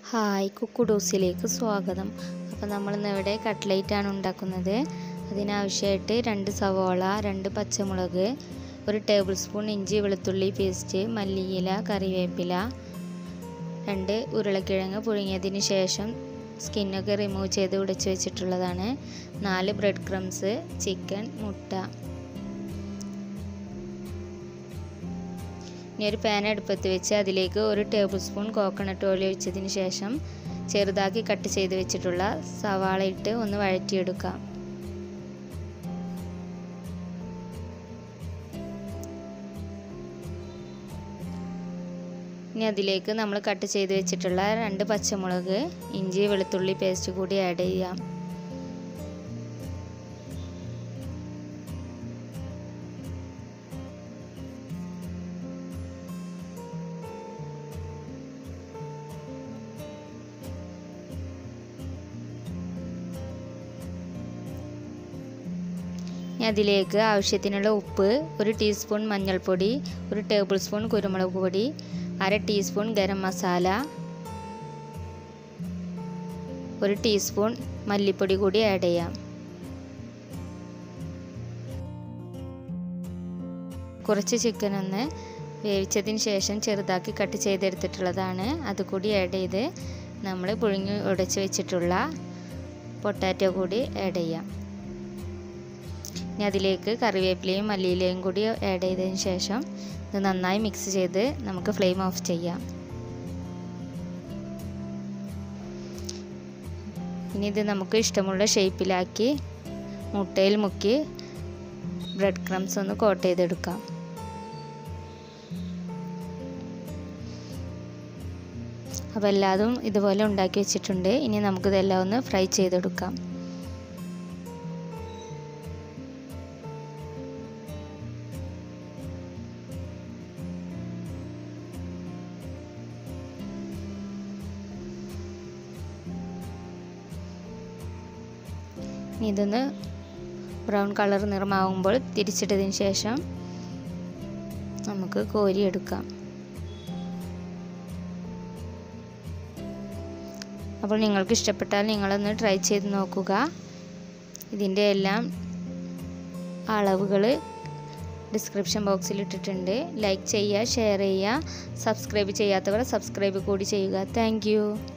hi കുക്കുഡൂസിലേക്ക് സ്വാഗതം അപ്പോൾ നമ്മളിന്ന് ഇവിടെ കട്ട്ലേറ്റാണ് ഉണ്ടാക്കുന്നത് അതിനാവശ്യമായിട്ട് രണ്ട് സവോള രണ്ട് പച്ചമുളക് ഒരു ടേബിൾ സ്പൂൺ ഇഞ്ചി വെളുത്തുള്ളി പേസ്റ്റ് മല്ലിയില കറിവേപ്പില രണ്ട് ഉരുളക്കിഴങ്ങ് പുഴുങ്ങിയതിന് ശേഷം സ്കിന്നൊക്കെ റിമൂവ് ചെയ്ത് ഉടച്ച് വെച്ചിട്ടുള്ളതാണ് നാല് ബ്രെഡ് ക്രംസ് ചിക്കൻ മുട്ട ഇനി ഒരു പാൻ അടുപ്പത്ത് വെച്ച് അതിലേക്ക് ഒരു ടേബിൾ സ്പൂൺ കോക്കനട്ട് ഓയിൽ ഒഴിച്ചതിന് ശേഷം ചെറുതാക്കി കട്ട് ചെയ്ത് വെച്ചിട്ടുള്ള സവാള ഇട്ട് ഒന്ന് വഴറ്റിയെടുക്കാം ഇനി അതിലേക്ക് നമ്മൾ കട്ട് ചെയ്ത് വെച്ചിട്ടുള്ള രണ്ട് പച്ചമുളക് ഇഞ്ചി വെളുത്തുള്ളി പേസ്റ്റ് കൂടി ആഡ് ചെയ്യാം ഇനി അതിലേക്ക് ആവശ്യത്തിനുള്ള ഉപ്പ് ഒരു ടീസ്പൂൺ മഞ്ഞൾപ്പൊടി ഒരു ടേബിൾ സ്പൂൺ കുരുമുളക് പൊടി അര ടീസ്പൂൺ ഗരം മസാല ഒരു ടീസ്പൂൺ മല്ലിപ്പൊടി കൂടി ആഡ് ചെയ്യാം കുറച്ച് ചിക്കൻ ഒന്ന് വേവിച്ചതിന് ശേഷം ചെറുതാക്കി കട്ട് ചെയ്തെടുത്തിട്ടുള്ളതാണ് അതുകൂടി ആഡ് ചെയ്ത് നമ്മൾ പുഴുങ്ങി ഉടച്ച് വെച്ചിട്ടുള്ള പൊട്ടാറ്റോ കൂടി ആഡ് ചെയ്യാം ഇനി അതിലേക്ക് കറിവേപ്പിലയും മല്ലിയിലയും കൂടി ആഡ് ചെയ്തതിന് ശേഷം ഇത് നന്നായി മിക്സ് ചെയ്ത് നമുക്ക് ഫ്ലെയിം ഓഫ് ചെയ്യാം ഇനി ഇത് നമുക്ക് ഇഷ്ടമുള്ള ഷേപ്പിലാക്കി മുട്ടയിൽ മുക്കി ബ്രെഡ് ക്രംസ് ഒന്ന് കോട്ട് ചെയ്തെടുക്കാം അപ്പോൾ എല്ലാതും ഇതുപോലെ ഉണ്ടാക്കി വെച്ചിട്ടുണ്ട് ഇനി നമുക്കിതെല്ലാം ഒന്ന് ഫ്രൈ ചെയ്തെടുക്കാം ഇനി ഇതൊന്ന് ബ്രൗൺ കളർ നിറമാകുമ്പോൾ തിരിച്ചിട്ടതിന് ശേഷം നമുക്ക് കോരിയെടുക്കാം അപ്പോൾ നിങ്ങൾക്ക് ഇഷ്ടപ്പെട്ടാൽ നിങ്ങളൊന്ന് ട്രൈ ചെയ്ത് നോക്കുക ഇതിൻ്റെ എല്ലാം അളവുകൾ ഡിസ്ക്രിപ്ഷൻ ബോക്സിൽ ഇട്ടിട്ടുണ്ട് ലൈക്ക് ചെയ്യുക ഷെയർ ചെയ്യുക സബ്സ്ക്രൈബ് ചെയ്യാത്തവർ സബ്സ്ക്രൈബ് കൂടി ചെയ്യുക താങ്ക്